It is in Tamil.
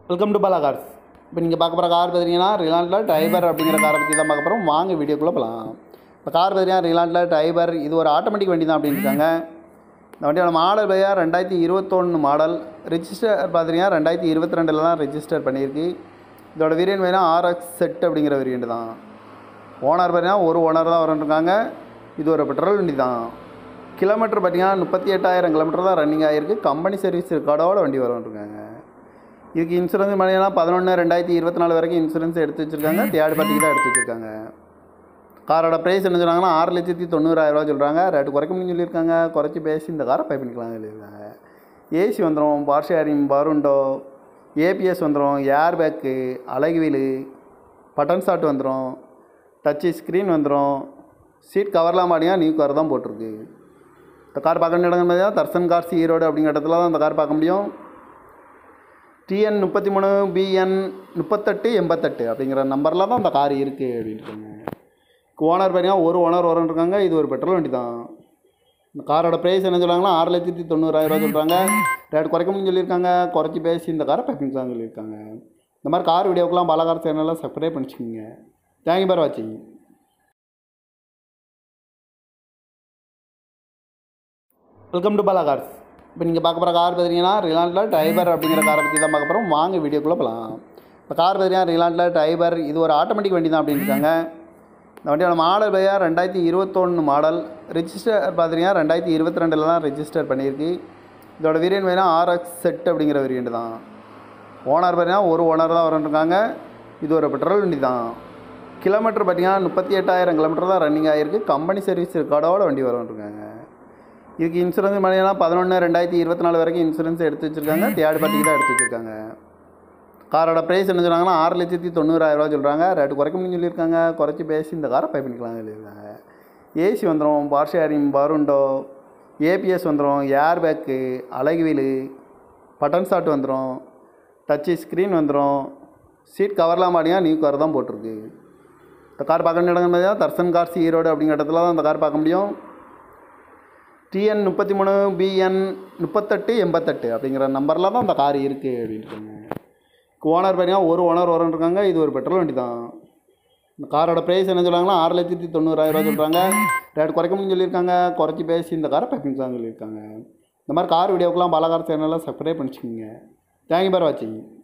வெல்கம் டு பாலா கார்ஸ் இப்போ நீங்கள் பார்க்க போகிற கார் பார்த்தீங்கன்னா ரிலாண்டில் டைபர் அப்படிங்கிற காரை பற்றி தான் பார்க்க போகிறோம் வாங்க வீடியோக்குள்ளே போகலாம் இப்போ கார் பார்த்தீங்கன்னா ரிலாண்டில் டைபர் இது ஒரு ஆட்டோமேட்டிக் வண்டி தான் அப்படின்னு இருக்காங்க இந்த வண்டியோட மாடல் பார்த்தீங்கன்னா ரெண்டாயிரத்தி இருபத்தொன்று மாடல் ரிஜிஸ்டர் பார்த்தீங்கன்னா ரெண்டாயிரத்தி இருபத்தி ரெண்டில் தான் ரெஜிஸ்டர் பண்ணியிருக்கு இதோட வேரியன்ட் பார்த்தீங்கன்னா ஆர்எக்ஸ் செட் அப்படிங்கிற வேரியன்ட் தான் ஓனர் பார்த்தீங்கன்னா ஒரு ஓனர் தான் வரன்ட்ருக்காங்க இது ஒரு பெட்ரோல் வண்டி தான் கிலோமீட்டர் பார்த்தீங்கன்னா முப்பத்தி எட்டாயிரம் கிலோமீட்டர் தான் ரன்னிங் ஆகிருக்கு கம்பெனி சர்வீஸ் ரெக்கார்டோட வண்டி வரன்ட்ருக்காங்க இதுக்கு இன்சூரன்ஸ் பார்த்தீங்கன்னா பதினொன்று ரெண்டாயிரத்தி இருபத்தி நாலு வரைக்கும் இன்சூரன்ஸ் எடுத்து வச்சுருக்காங்க தேர்ட் பார்ட்டிக்கு தான் எடுத்து வச்சுருக்காங்க காரோட ப்ரைஸ் என்ன சொல்கிறாங்கன்னா ஆறு லட்சத்தி தொண்ணூறாயிரரூவா சொல்கிறாங்க ரேட்டு குறைக்க முடியும்னு சொல்லியிருக்காங்க குறைச்சி பேசி இந்த காரை பை பண்ணிக்கலாம் சொல்லியிருக்காங்க ஏசி வந்துடும் பார் ஷேரிங் பருண்டோ ஏபிஎஸ் வந்துடும் ஏர் பேக்கு அழகு வீலு பட்டன் ஷாட் வந்துடும் டச்சு ஸ்க்ரீன் வந்துடும் சீட் கவர்லாம் மாட்டிங்கன்னா நியூ கார் தான் போட்டிருக்கு இந்த கார் பார்க்க வேண்டிய இடங்கள் பார்த்தீங்கன்னா தர்சன் கார்ஸ் ஈரோடு அப்படிங்கிற இடத்துல தான் இந்த கார் பார்க்க முடியும் டிஎன் முப்பத்தி மூணு பிஎன் முப்பத்தெட்டு எண்பத்தெட்டு அப்படிங்கிற நம்பரில் தான் அந்த கார் இருக்குது அப்படின்ட்டுருக்காங்க ஓனர் பார்த்தீங்கன்னா ஒரு ஓனர் வரன்னு இருக்காங்க இது ஒரு பெட்ரோல் வண்டி தான் இந்த காரோட ப்ரைஸ் என்ன சொல்கிறாங்கன்னா ஆறு லட்சத்தி தொண்ணூறாயிரரூவா சொல்கிறாங்க ரேட் குறைக்க முடியும்னு சொல்லியிருக்காங்க குறைச்சி பேசி இந்த காரை பேக்கிங் தான் சொல்லியிருக்காங்க இந்த மாதிரி கார் வீடியோக்கெலாம் பல கார் சேனலில் சப்ஸ்கிரைப் பண்ணிச்சுக்கோங்க தேங்க்யூ பார் வாட்சிங் வெல்கம் டு பாலா கார்ஸ் இப்போ நீங்கள் பார்க்க போகிற கார் பார்த்தீங்கன்னா ரிலாண்டில் டைபர் அப்படிங்கிற காரை பற்றி தான் பார்க்க போகிறோம் வாங்க வீடியோக்குள்ளே போகலாம் இப்போ கார் பார்த்தீங்கன்னா ரிலாண்டில் டைபர் இது ஒரு ஆட்டோமேட்டிக் வண்டி தான் அப்படின்னு இருக்காங்க இந்த வண்டியோட மாடல் பார்த்தீங்கன்னா ரெண்டாயிரத்தி இருபத்தொன்று மாடல் ரிஜிஸ்டர் பார்த்தீங்கன்னா ரெண்டாயிரத்தி இருபத்தி ரெண்டில் தான் ரெஜிஸ்டர் பண்ணியிருக்கு இதோட வேரியன்ட் பார்த்தீங்கன்னா ஆர்எக்ஸ் செட் அப்படிங்கிற வேரியன்ட் தான் ஓனர் பார்த்தீங்கன்னா ஒரு ஓனர் தான் வரன்ட்ருக்காங்க இது ஒரு பெட்ரோல் வண்டி தான் கிலோமீட்டர் பார்த்தீங்கன்னா முப்பத்தி எட்டாயிரம் கிலோமீட்டர் தான் ரன்னிங் ஆகிருக்கு கம்பெனி சர்வீஸ் ரெக்கார்டோட வண்டி வரன்ட்ருக்காங்க இதுக்கு இன்சூரன்ஸ் பார்த்தீங்கன்னா பதினொன்று ரெண்டாயிரத்தி இருபத்தி நாலு வரைக்கும் இன்சூரன்ஸ் எடுத்து வச்சுருக்காங்க தேர்ட் பார்ட்டிக்கு தான் எடுத்து வச்சுருக்காங்க காரோட ப்ரைஸ் என்ன சொல்கிறாங்கன்னா ஆறு லட்சத்தி தொண்ணூறாயிரரூவா சொல்கிறாங்க ரேட்டு குறைக்க முடியும்னு சொல்லியிருக்காங்க குறைச்சி பேசி இந்த காரை பை பண்ணிக்கலாம் சொல்லியிருக்காங்க ஏசி வந்துடும் பார் ஷேரிங் பருண்டோ ஏபிஎஸ் வந்துடும் ஏர் பேக்கு அழகு வீலு பட்டன் ஷாட் வந்துடும் டச்சு ஸ்க்ரீன் வந்துடும் சீட் கவர்லாம் மாட்டிங்கன்னா நியூ கார் தான் போட்டிருக்கு இந்த கார் பார்க்க வேண்டிய இடங்கள் பார்த்தீங்கன்னா தர்சன் கார்ஸ் ஈரோடு அப்படிங்கிற இடத்துல தான் இந்த கார் பார்க்க முடியும் டிஎன் முப்பத்தி மூணு பிஎன் முப்பத்தெட்டு எண்பத்தெட்டு அப்படிங்கிற நம்பரில் தான் அந்த கார் இருக்குது அப்படின்ட்டுருக்காங்க ஓனர் பார்த்தீங்கன்னா ஒரு ஓனர் வரன்னு இருக்காங்க இது ஒரு பெட்ரோல் வண்டி தான் இந்த காரோட ப்ரைஸ் என்ன சொல்கிறாங்கன்னா ஆறு லட்சத்தி தொண்ணூறாயிரரூவா சொல்கிறாங்க ரேட் குறைக்க முடியும்னு சொல்லியிருக்காங்க குறைச்சி பேசி இந்த காரை பேக்கிங் தான் சொல்லியிருக்காங்க இந்த மாதிரி கார் வீடியோக்கெலாம் பல கார் சேனலில் சப்ஸ்கிரைப் பண்ணிச்சுக்கோங்க தேங்க்யூ பார் வாட்சிங்